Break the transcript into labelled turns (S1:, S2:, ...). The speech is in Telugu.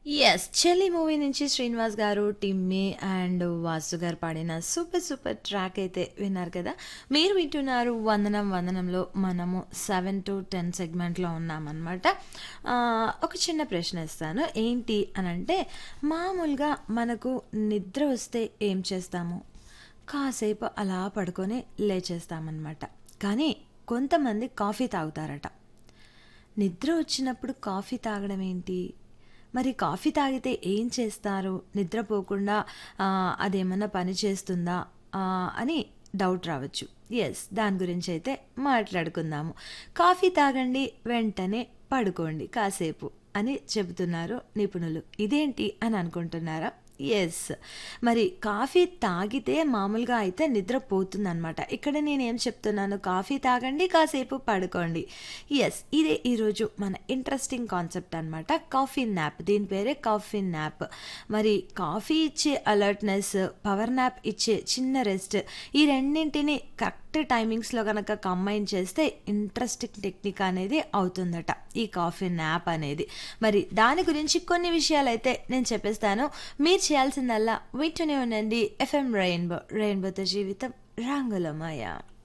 S1: యెస్. 'చెల్లి' మూవీ నుంచి శ్రీనివాస్ గారు, టిమ్మి అండ్ వాసు గారు పాడిన సూపర్ సూపర్ ట్రాక్ అయితే విన్నారు కదా! మీరు వింటున్నారు 'వందనం వందనంలో' మనము 7-10 సెగ్మెంట్‌లో ఉన్నామనమాట. ఆహ్, ఒక చిన్న ప్రశ్న ఇస్తాను. ఏంటి అనంటే మామూలుగా మనకు నిద్ర వస్తే ఏం చేస్తాము? కాసేపు అలా పడుకొని లేచేస్తామనమాట. కానీ కొంతమంది కాఫీ తాగుతారట. నిద్ర వచ్చినప్పుడు కాఫీ తాగడం ఏంటి? మరి కాఫీ తాగితే ఏం చేస్తారు? నిద్రపోకుండా ఆహ్, అదేమన్నా పని చేస్తుందా? ఆహ్, అని డౌట్ రావచ్చు. యెస్. దాని గురించైతే మాట్లాడుకుందాము. కాఫీ తాగండి, వెంటనే పడుకోండి కాసేపు అని చెబుతున్నారు నిపుణులు. ఇదేంటి అని అనుకుంటున్నారా? యెస్. మరి కాఫీ తాగితే మామూలుగా అయితే నిద్ర పోతుందనమాట. ఇక్కడ నేనేం చెప్తున్నాను కాఫీ తాగండి, కాసేపు పడుకోండి. యెస్. ఇదే ఈరోజు మన ఇంట్రెస్టింగ్ కాన్సెప్ట్ అనమాట. Coffee nap. దీని పేరే కాఫీ న్యాప్. మరి కాఫీ ఇచ్చే అలర్ట్‌నెస్, పవర్ న్యాప్ ఇచ్చే చిన్న రెస్ట్ ఈ రెండింటిని కరెక్ట్ టైమింగ్స్‌లో గనక కంబైన్ చేస్తే ఇంట్రెస్టింగ్ టెక్నిక్ అనేది అవుతుందట. ఈ కాఫీ న్యాప్ అనేది. మరి దాని గురించి కొన్ని విషయాలైతే నేను చెప్పేస్తాను. మీరు చేయాల్సిందల్లా వింటూనే ఉండండి ఎఫ్ఎం రెయిన్బో. రెయిన్బోతో జీవితం రంగులమయ.